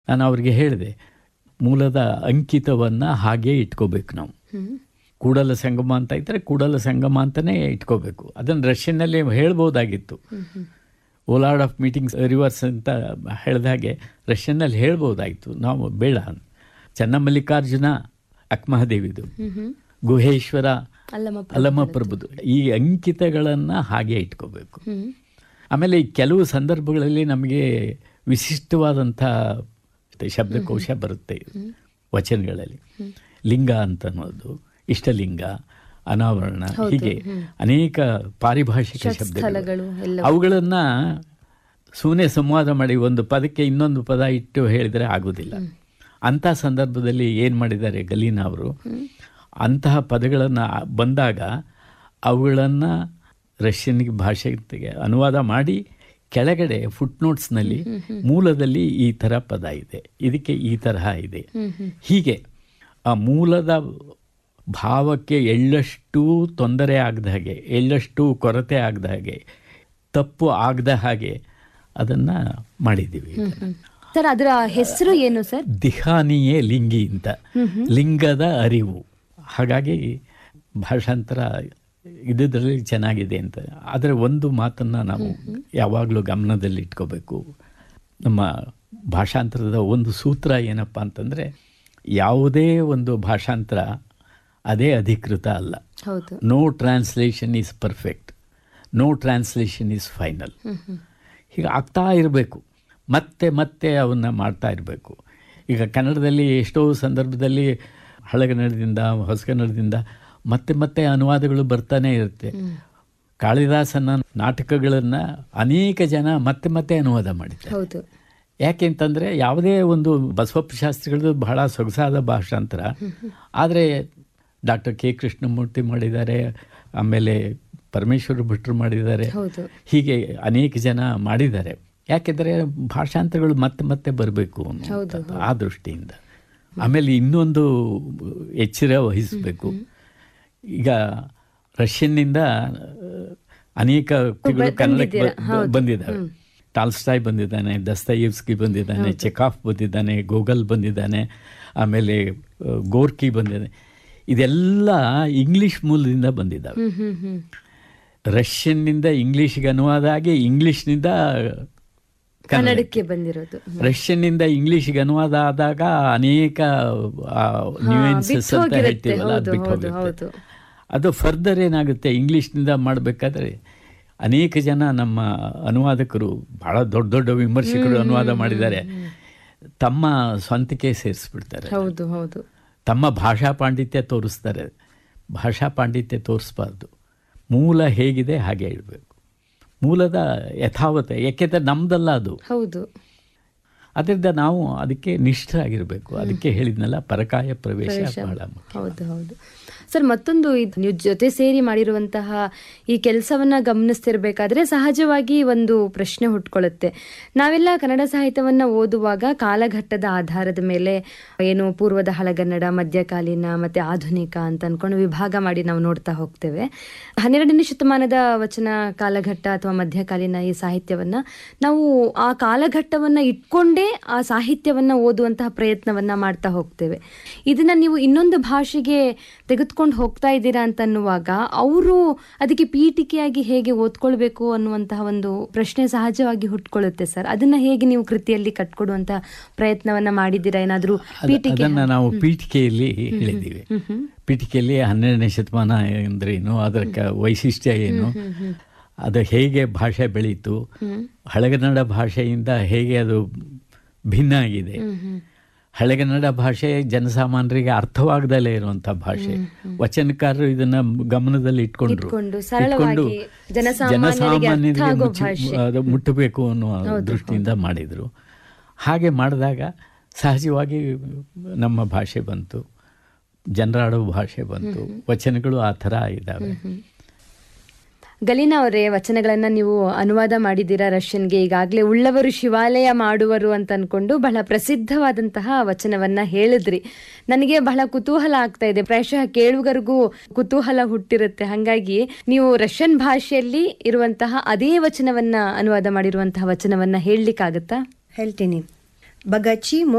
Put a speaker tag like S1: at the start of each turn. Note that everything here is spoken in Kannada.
S1: ನಾನು ಅವ್ರಿಗೆ ಹೇಳಿದೆ ಮೂಲದ ಅಂಕಿತವನ್ನು ಹಾಗೇ ಇಟ್ಕೋಬೇಕು ನಾವು ಕೂಡಲ ಸಂಗಮ ಅಂತ ಇದ್ದರೆ ಕೂಡಲ ಸಂಗಮ ಅಂತಲೇ ಇಟ್ಕೋಬೇಕು ಅದನ್ನು ರಷ್ಯನ್ನಲ್ಲಿ ಹೇಳ್ಬೋದಾಗಿತ್ತು ಓಲಾರ್ಡ್ ಆಫ್ ಮೀಟಿಂಗ್ಸ್ ರಿವರ್ಸ್ ಅಂತ ಹೇಳಿದ ಹಾಗೆ ರಷ್ಯನ್ನಲ್ಲಿ ಹೇಳ್ಬೋದಾಗಿತ್ತು ನಾವು ಬೇಡ ಚನ್ನಮಲ್ಲಿಕಾರ್ಜುನ ಅಕ್ಮಹದೇವಿದು ಗುಹೇಶ್ವರ
S2: ಅಲ್ಲಮ
S1: ಅಲ್ಲಮ ಪ್ರಭುದು ಈ ಅಂಕಿತಗಳನ್ನು ಹಾಗೆ ಇಟ್ಕೋಬೇಕು ಆಮೇಲೆ ಈ ಕೆಲವು ಸಂದರ್ಭಗಳಲ್ಲಿ ನಮಗೆ ವಿಶಿಷ್ಟವಾದಂಥ ಶಬ್ದಕೋಶ ಬರುತ್ತೆ ವಚನಗಳಲ್ಲಿ ಲಿಂಗ ಅಂತ ಅನ್ನೋದು ಇಷ್ಟಲಿಂಗ ಅನಾವರಣ ಹೀಗೆ ಅನೇಕ ಪಾರಿಭಾಷಿಕ ಶಬ್ದಗಳು
S2: ಸ್ಥಳಗಳು ಎಲ್ಲ
S1: ಅವುಗಳನ್ನ ಸುಮ್ಮನೆ ಸಂವಾದ ಮಾಡಿ ಒಂದು ಪದಕ್ಕೆ ಇನ್ನೊಂದು ಪದ ಇಟ್ಟು ಹೇಳಿದರೆ ಆಗೋದಿಲ್ಲ ಅಂಥ ಸಂದರ್ಭದಲ್ಲಿ ಏನು ಮಾಡಿದ್ದಾರೆ ಗಲೀನ ಅವರು ಅಂತಹ ಪದಗಳನ್ನು ಬಂದಾಗ ಅವುಗಳನ್ನು ರಷ್ಯನ್ ಭಾಷೆಗೆ ಅನುವಾದ ಮಾಡಿ ಕೆಳಗಡೆ ಫುಟ್ನೋಟ್ಸ್ನಲ್ಲಿ ಮೂಲದಲ್ಲಿ ಈ ಥರ ಪದ ಇದೆ ಇದಕ್ಕೆ ಈ ತರಹ ಇದೆ ಹೀಗೆ ಆ ಮೂಲದ ಭಾವಕ್ಕೆ ಎಳ್ಳಷ್ಟು ತೊಂದರೆ ಆಗದ ಹಾಗೆ ಎಳ್ಳಷ್ಟು ಕೊರತೆ ಆಗದ ಹಾಗೆ ತಪ್ಪು ಆಗದ ಹಾಗೆ ಅದನ್ನು ಮಾಡಿದ್ದೀವಿ
S2: ಸರ್ ಅದರ ಹೆಸರು ಏನು ಸರ್
S1: ದಿಹಾನಿಯೇ ಲಿಂಗಿ ಅಂತ ಲಿಂಗದ ಅರಿವು ಹಾಗಾಗಿ ಭಾಷಾಂತರ ಇದ್ರಲ್ಲಿ ಚೆನ್ನಾಗಿದೆ ಅಂತ ಆದರೆ ಒಂದು ಮಾತನ್ನು ನಾವು ಯಾವಾಗಲೂ ಗಮನದಲ್ಲಿ ಇಟ್ಕೋಬೇಕು ನಮ್ಮ ಭಾಷಾಂತರದ ಒಂದು ಸೂತ್ರ ಏನಪ್ಪ ಅಂತಂದರೆ ಯಾವುದೇ ಒಂದು ಭಾಷಾಂತರ ಅದೇ ಅಧಿಕೃತ ಅಲ್ಲ
S2: ಹೌದು
S1: no translation is perfect no translation is final ಹೀಗೆ ಆಗ್ತಾ ಇರಬೇಕು ಮತ್ತೆ ಮತ್ತೆ ಅವನ್ನ ಮಾಡ್ತಾ ಇರಬೇಕು ಈಗ ಕನ್ನಡದಲ್ಲಿ ಎಷ್ಟೋ ಸಂದರ್ಭದಲ್ಲಿ ಹಳಗನ್ನಡದಿಂದ ಹೊಸಗನ್ನಡದಿಂದ ಮತ್ತೆ ಮತ್ತೆ ಅನುವಾದಗಳು ಬರ್ತಾನೆ ಇರುತ್ತೆ ಕಾಳಿದಾಸನ ನಾಟಕಗಳನ್ನು ಅನೇಕ ಜನ ಮತ್ತೆ ಮತ್ತೆ ಅನುವಾದ ಮಾಡಿದ್ದಾರೆ
S2: ಹೌದು
S1: ಯಾಕೆ ಅಂತಂದರೆ ಯಾವುದೇ ಒಂದು ಬಸವಪ್ಪ ಶಾಸ್ತ್ರಿಗಳದ್ದು ಬಹಳ ಸೊಗಸಾದ ಭಾಷಾಂತರ ಆದರೆ ಡಾಕ್ಟರ್ ಕೆ ಕೃಷ್ಣಮೂರ್ತಿ ಮಾಡಿದ್ದಾರೆ ಆಮೇಲೆ ಪರಮೇಶ್ವರ ಭಟ್ರು ಮಾಡಿದ್ದಾರೆ
S2: ಹೌದು
S1: ಹೀಗೆ ಅನೇಕ ಜನ ಮಾಡಿದ್ದಾರೆ ಯಾಕೆಂದರೆ ಭಾಷಾಂತರಗಳು ಮತ್ತೆ ಮತ್ತೆ ಬರಬೇಕು ಆ ದೃಷ್ಟಿಯಿಂದ ಆಮೇಲೆ ಇನ್ನೊಂದು ಎಚ್ಚರ ವಹಿಸಬೇಕು ಈಗ ರಷ್ಯನ್ನಿಂದ ಅನೇಕ ಕೃತಿಗಳು ಕನ್ನಡಕ್ಕೆ ಬ- ಬಂದಿದ್ದಾವೆ ಟಾಲ್ಸ್ಟಾಯ್ ಬಂದಿದ್ದಾನೆ ದಸ್ತಯೇವ್ಸ್ಕಿ ಬಂದಿದ್ದಾನೆ ಚೆಕಾಫ್ ಬಂದಿದ್ದಾನೆ ಗೋಗಲ್ ಬಂದಿದ್ದಾನೆ ಆಮೇಲೆ ಆ, ಗೋರ್ಕಿ ಬಂದಿದ್ದಾನೆ ಇದೆಲ್ಲ ಇಂಗ್ಲಿಷ್ ಮೂಲದಿಂದ ಬಂದಿದ್ದಾವೆ
S2: ಹ್ಮ್ ಹ್ಮ್ ಹ್ಮ್
S1: ರಷ್ಯನ್ನಿಂದ ಇಂಗ್ಲಿಷ್ಗೆ ಅನುವಾದ ಆಗಿ ಇಂಗ್ಲಿಷ್ನಿಂದ
S2: ಕನ್ನಡಕ್ಕೆ ಬಂದಿರೋದು
S1: ರಷ್ಯನ್ನಿಂದ ಇಂಗ್ಲಿಷ್ಗೆ ಅನುವಾದ ಆದಾಗ ಅನೇಕ ನ್ಯೂಯೆನ್ಸಸ್
S2: ಬಿಟ್ಟು
S1: ಅಂತ
S2: ಹೋಗಿರುತ್ತೆ.
S1: ಹೇಳ್ತೀವಲ್ಲ ಅದು
S2: ಹೌದು,
S1: ಬಿಟ್ಟು
S2: ಹೌದು,
S1: ಹೋಗುತ್ತೆ
S2: ಹೌದು.
S1: ಅದು ಫರ್ದರ್ ಏನಾಗುತ್ತೆ ಇಂಗ್ಲಿಷ್ನಿಂದ ಮಾಡಬೇಕಾದ್ರೆ ಅನೇಕ ಜನ ನಮ್ಮ ಅನುವಾದಕರು ಬಹಳ ದೊಡ್ಡ ದೊಡ್ಡ ವಿಮರ್ಶಕರು ಅನುವಾದ ಮಾಡಿದ್ದಾರೆ ತಮ್ಮ ಸ್ವಂತಿಕೆ ಸೇರಿಸ್ಬಿಡ್ತಾರೆ
S2: ಹೌದು ಹೌದು
S1: ತಮ್ಮ ಭಾಷಾ ಪಾಂಡಿತ್ಯ ತೋರಿಸ್ತಾರೆ ಭಾಷಾ ಪಾಂಡಿತ್ಯ ತೋರಿಸ್ಬಾರ್ದು ಮೂಲ ಹೇಗಿದೆ ಹಾಗೆ ಇಡಬೇಕು ಮೂಲದ ಯಥಾವತೆ ಯಾಕೆಂದರೆ ನಮ್ದಲ್ಲ ಅದು
S2: ಹೌದು
S1: ಅದರಿಂದ ನಾವು ಅದಕ್ಕೆ ನಿಷ್ಠರಾಗಿರಬೇಕು ಅದಕ್ಕೆ ಹೇಳಿದ್ನಲ್ಲ ಪರಕಾಯ ಪ್ರವೇಶ ಬಹಳ ಮುಖ್ಯ.
S2: ಹೌದು ಹೌದು ಸರ್ ಮತ್ತೊಂದು ಇದು ನೀವು ಜೊತೆ ಸೇರಿ ಮಾಡಿರುವಂತಹ ಈ ಕೆಲಸವನ್ನ ಗಮನಿಸ್ತಿರ್ಬೇಕಾದ್ರೆ ಸಹಜವಾಗಿ ಒಂದು ಪ್ರಶ್ನೆ ಹುಟ್ಕೊಳ್ಳುತ್ತೆ ನಾವೆಲ್ಲ ಕನ್ನಡ ಸಾಹಿತ್ಯವನ್ನ ಓದುವಾಗ ಕಾಲಘಟ್ಟದ ಆಧಾರದ ಮೇಲೆ ಏನು ಪೂರ್ವದ ಹಳಗನ್ನಡ ಮಧ್ಯಕಾಲೀನ ಮತ್ತೆ ಆಧುನಿಕ ಅಂತ ಅನ್ಕೊಂಡು ವಿಭಾಗ ಮಾಡಿ ನಾವು ನೋಡ್ತಾ ಹೋಗ್ತೇವೆ ಹನ್ನೆರಡನೇ ಶತಮಾನದ ವಚನ ಕಾಲಘಟ್ಟ ಅಥವಾ ಮಧ್ಯಕಾಲೀನ ಈ ಸಾಹಿತ್ಯವನ್ನ ನಾವು ಆ ಕಾಲಘಟ್ಟವನ್ನ ಇಟ್ಕೊಂಡೇ ಆ ಸಾಹಿತ್ಯವನ್ನ ಓದುವಂತಹ ಪ್ರಯತ್ನವನ್ನ ಮಾಡ್ತಾ ಹೋಗ್ತೇವೆ ಇದನ್ನ ನೀವು ಇನ್ನೊಂದು ಭಾಷೆಗೆ ತೆಗೆದುಕೊಂಡು ಹೋಗ್ತಾ ಇದ್ದೀರಾ ಅಂತ ಅನ್ನುವಾಗ ಅವರು ಅದಕ್ಕೆ ಪೀಠಿಕೆಯಾಗಿ ಹೇಗೆ ಓದ್ಕೊಳ್ಬೇಕು ಅನ್ನುವಂತಹ ಒಂದು ಪ್ರಶ್ನೆ ಸಹಜವಾಗಿ ಹುಟ್ಕೊಳ್ಳುತ್ತೆ ಸರ್ ಅದನ್ನ ಹೇಗೆ ನೀವು ಕೃತಿಯಲ್ಲಿ ಕಟ್ಕೊಡುವಂತ ಪ್ರಯತ್ನವನ್ನ ಮಾಡಿದ್ದೀರಾ ಏನಾದ್ರೂ
S1: ಅದ-
S2: ಪೀಠಿಕೆ
S1: ಅದನ್ನ ನಾವು ಪೀಠಿಕೆಯಲ್ಲಿ ಹೇಳಿದ್ದೀವಿ ಪೀಠಿಕೆಯಲ್ಲಿ ಹನ್ನೆರಡನೇ ಶತಮಾನ ಅಂದ್ರೇನು ಅದರ ಕ- ವೈಶಿಷ್ಟ್ಯ ಏನು ಅದು ಹೇಗೆ ಭಾಷೆ ಬೆಳೀತು ಹಳೆಗನ್ನಡ ಭಾಷೆಯಿಂದ ಹೇಗೆ ಅದು ಭಿನ್ನ ಆಗಿದೆ ಹಳೆಗನ್ನಡ ಭಾಷೆ ಜನಸಾಮಾನ್ಯರಿಗೆ ಅರ್ಥವಾಗದಲ್ಲೇ ಇರುವಂಥ ಭಾಷೆ ವಚನಕಾರರು ಇದನ್ನ ಗಮನದಲ್ಲಿ ಇಟ್ಕೊಂಡ್ರು
S2: ಇಟ್ಕೊಂಡು ಸರಳವಾಗಿ ಜನಸಾಮಾನ್ಯರಿಗೆ ಅರ್ಥ ಆಗೋ
S1: ಮುಚ್ಚಿ-
S2: ಭಾಷೆ.
S1: ಅದು ಮುಟ್ಟಬೇಕು ಅನ್ನುವ ದೃಷ್ಟಿಯಿಂದ ಮಾಡಿದರು ಹಾಗೆ ಮಾಡಿದಾಗ ಸಹಜವಾಗಿ ನಮ್ಮ ಭಾಷೆ ಬಂತು ಜನರಾಡೋ ಭಾಷೆ ಬಂತು ವಚನಗಳು ಆ ಥರ ಇದ್ದಾವೆ
S2: ಗಲೀನಾ ಅವರೇ ವಚನಗಳನ್ನ ನೀವು ಅನುವಾದ ಮಾಡಿದ್ದೀರಾ ರಷ್ಯನ್ಗೆ ಈಗಾಗಲೇ ಉಳ್ಳವರು ಶಿವಾಲಯ ಮಾಡುವರು ಅಂತ ಅನ್ಕೊಂಡು ಬಹಳ ಪ್ರಸಿದ್ಧವಾದಂತಹ ವಚನವನ್ನ ಹೇಳಿದ್ರಿ ನನಗೆ ಬಹಳ ಕುತೂಹಲ ಆಗ್ತಾ ಇದೆ ಪ್ರಾಯಶಃ ಕೇಳುಗರಿಗೂ ಕುತೂಹಲ ಹುಟ್ಟಿರುತ್ತೆ ಹಾಗಾಗಿ ನೀವು ರಷ್ಯನ್ ಭಾಷೆಯಲ್ಲಿ ಇರುವಂತಹ ಅದೇ ವಚನವನ್ನ ಅನುವಾದ ಮಾಡಿರುವಂತಹ ವಚನವನ್ನ ಹೇಳಲಿಕ್ಕಾಗತ್ತಾ
S3: ಹೇಳ್ತೀನಿ ಬಗಚಿ